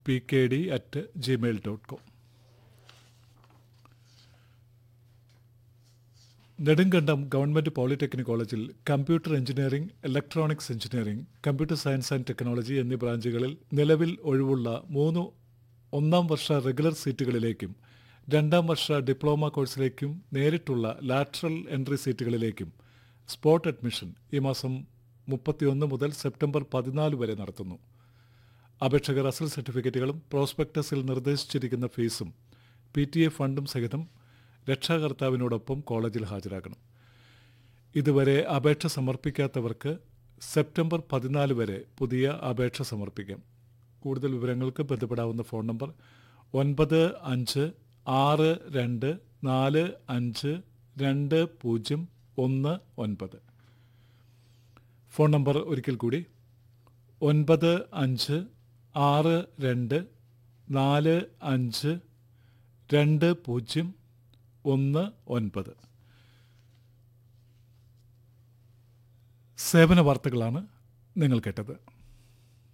P K D at Gmail dot com Nedumkandam government polytechnic കോളേജിൽ computer engineering electronics engineering computer science and technology എന്നീ ബ്രാഞ്ചുകളിൽ നിലവിൽ ഒഴിവുള്ള മൂന്ന് ഒന്നാം വർഷ റെഗുലർ സീറ്റുകളിലേക്കും രണ്ടാം വർഷ ഡിപ്ലോമ കോഴ്സിലേക്കും നേരിട്ടുള്ള ലാറ്ററൽ എൻട്രി സീറ്റുകളിലേക്കും സ്പോട്ട് അഡ്മിഷൻ ഈ മാസം മുപ്പത്തിയൊന്ന് മുതൽ സെപ്റ്റംബർ പതിനാല് വരെ നടത്തുന്നു അപേക്ഷകർ അസൽ സർട്ടിഫിക്കറ്റുകളും പ്രോസ്പെക്ടസിൽ നിർദ്ദേശിച്ചിരിക്കുന്ന ഫീസും പി ടി എ ഫണ്ടും സഹിതം രക്ഷാകർത്താവിനോടൊപ്പം കോളേജിൽ ഹാജരാക്കണം ഇതുവരെ അപേക്ഷ സമർപ്പിക്കാത്തവർക്ക് സെപ്റ്റംബർ പതിനാല് വരെ പുതിയ അപേക്ഷ സമർപ്പിക്കാം കൂടുതൽ വിവരങ്ങൾക്ക് ബന്ധപ്പെടാവുന്ന ഫോൺ നമ്പർ ഒൻപത് അഞ്ച് ആറ് രണ്ട് നാല് അഞ്ച് രണ്ട് പൂജ്യം ഒന്ന് ഒൻപത് ഫോൺ നമ്പർ ഒരിക്കൽ കൂടി ഒൻപത് അഞ്ച് ആറ് രണ്ട് നാല് അഞ്ച് രണ്ട് പൂജ്യം ഒന്ന് ഒൻപത് സേവന വാർത്തകളാണ് നിങ്ങൾ കേട്ടത്